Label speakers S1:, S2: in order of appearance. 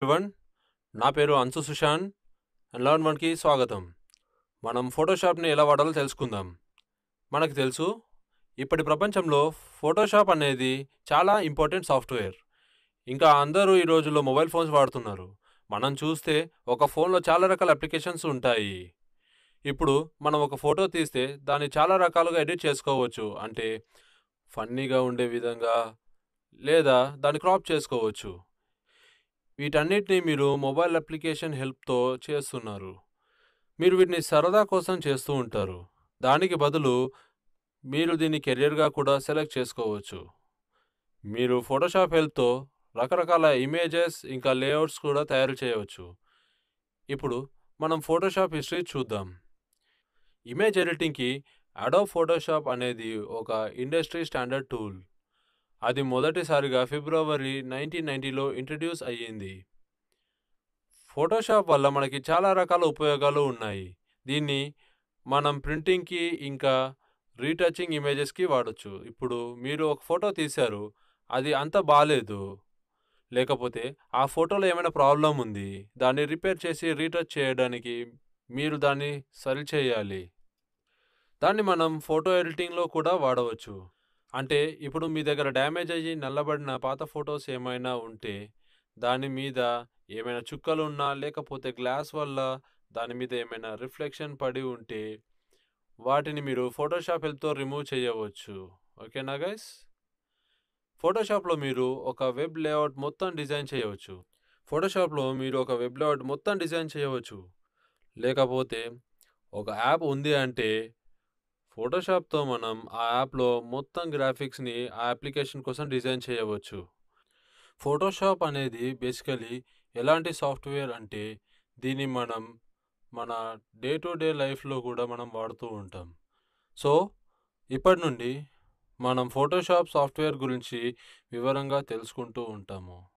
S1: everyone నా పేరు అన్సు Susan and learn వన్కి స్వాగతం మనం ఫోటోషాప్ని ఎలా వాడాలో తెలుసుకుందాం మనకు తెలుసు ఇప్పటి ప్రపంచంలో ఫోటోషాప్ అనేది చాలా ఇంపార్టెంట్ సాఫ్ట్వేర్ ఇంకా అందరూ ఈ రోజుల్లో మొబైల్ ఫోన్స్ వాడుతున్నారు మనం చూస్తే ఒక ఫోన్లో చాలా రకాల అప్లికేషన్స్ ఉంటాయి ఇప్పుడు మనం ఒక ఫోటో తీస్తే దాన్ని చాలా రకాలుగా ఎడిట్ చేసుకోవచ్చు అంటే ఫన్నీగా ఉండే విధంగా లేదా దాన్ని క్రాప్ చేసుకోవచ్చు వీటన్నిటిని మీరు మొబైల్ అప్లికేషన్ హెల్ప్తో చేస్తున్నారు మీరు వీటిని సరదా కోసం చేస్తూ ఉంటారు దానికి బదులు మీరు దీన్ని కెరియర్గా కూడా సెలెక్ట్ చేసుకోవచ్చు మీరు ఫోటోషాప్ హెల్ప్తో రకరకాల ఇమేజెస్ ఇంకా లేఅవుట్స్ కూడా తయారు చేయవచ్చు ఇప్పుడు మనం ఫోటోషాప్ హిస్టరీ చూద్దాం ఇమేజ్ ఎడిటింగ్కి అడోబ్ ఫోటోషాప్ అనేది ఒక ఇండస్ట్రీ స్టాండర్డ్ టూల్ అది మొదటిసారిగా ఫిబ్రవరి నైన్టీన్ నైంటీలో ఇంట్రడ్యూస్ అయ్యింది ఫోటోషాప్ వల్ల మనకి చాలా రకాల ఉపయోగాలు ఉన్నాయి దీన్ని మనం ప్రింటింగ్కి ఇంకా రీటచింగ్ ఇమేజెస్కి వాడచ్చు ఇప్పుడు మీరు ఒక ఫోటో తీశారు అది అంత బాగాలేదు లేకపోతే ఆ ఫోటోలో ఏమైనా ప్రాబ్లం ఉంది దాన్ని రిపేర్ చేసి రీటచ్ చేయడానికి మీరు దాన్ని సరి చేయాలి దాన్ని మనం ఫోటో ఎడిటింగ్లో కూడా వాడవచ్చు అంటే ఇప్పుడు మీ దగ్గర డ్యామేజ్ అయ్యి నల్లబడిన పాత ఫొటోస్ ఏమైనా ఉంటే దాని మీద ఏమైనా చుక్కలు ఉన్నా లేకపోతే గ్లాస్ వల్ల దాని మీద ఏమైనా రిఫ్లెక్షన్ పడి ఉంటే వాటిని మీరు ఫోటోషాప్ హెల్ప్తో రిమూవ్ చేయవచ్చు ఓకేనా గైస్ ఫోటోషాప్లో మీరు ఒక వెబ్ లేఅవుట్ మొత్తం డిజైన్ చేయవచ్చు ఫోటోషాప్లో మీరు ఒక వెబ్ లేఅవుట్ మొత్తం డిజైన్ చేయవచ్చు లేకపోతే ఒక యాప్ ఉంది అంటే ఫోటోషాప్తో మనం ఆ యాప్లో మొత్తం గ్రాఫిక్స్ని ఆ అప్లికేషన్ కోసం డిజైన్ చేయవచ్చు ఫోటోషాప్ అనేది బేసికలీ ఎలాంటి సాఫ్ట్వేర్ అంటే దీన్ని మనం మన డే టు డే లైఫ్లో కూడా మనం వాడుతూ ఉంటాం సో ఇప్పటి నుండి మనం ఫోటోషాప్ సాఫ్ట్వేర్ గురించి వివరంగా తెలుసుకుంటూ ఉంటాము